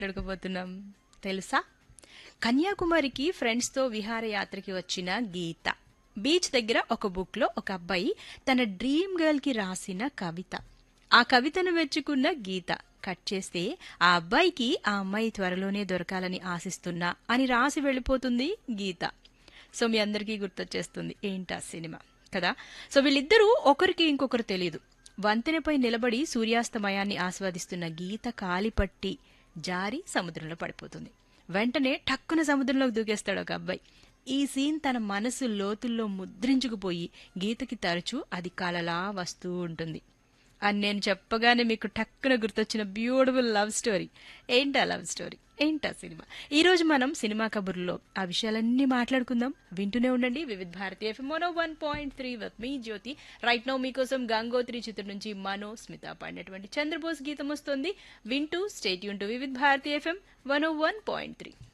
మాట్లాడుకోబోతున్నాం తెలుసా కన్యాకుమారికి ఫ్రెండ్స్తో విహారయాత్రకి వచ్చిన గీత బీచ్ దగ్గర ఒక బుక్లో ఒక అబ్బాయి తన డ్రీమ్ గర్ల్కి రాసిన కవిత ఆ కవితను మెచ్చుకున్న గీత కట్ చేస్తే ఆ అబ్బాయికి ఆ అమ్మాయి త్వరలోనే దొరకాలని ఆశిస్తున్నా అని రాసి వెళ్ళిపోతుంది గీత సో మీ అందరికీ గుర్తొచ్చేస్తుంది ఏంటా సినిమా కదా సో వీళ్ళిద్దరూ ఒకరికి ఇంకొకరు తెలియదు వంతెనపై నిలబడి సూర్యాస్తమయాన్ని ఆస్వాదిస్తున్న గీత కాలిపట్టి జారి సముద్రంలో పడిపోతుంది వెంటనే టక్కున సముద్రంలోకి దూకేస్తాడు ఒక అబ్బాయి ఈ సీన్ తన మనసు లోతుల్లో ముద్రించుకుపోయి గీతకి తరచూ అది కలలా వస్తూ ఉంటుంది అని నేను చెప్పగానే మీకు టక్కున గుర్తొచ్చిన బ్యూటిఫుల్ లవ్ స్టోరీ ఏంటా లవ్ స్టోరీ ఏంటా సినిమా ఈ రోజు మనం సినిమా కబుర్లో ఆ విషయాలన్నీ మాట్లాడుకుందాం వింటూనే ఉండండి వివిధ్ భారతి ఎఫ్ఎం మనో వన్ పాయింట్ త్రీ విత్ మీ జ్యోతి రైట్ నో మీకోసం గంగోత్రి చిత్రం నుంచి మనో స్మిత పాడినటువంటి చంద్రబోస్ గీతం వస్తుంది వింటూ స్టేట్ యూన్ to Vividh Bharati FM one one point three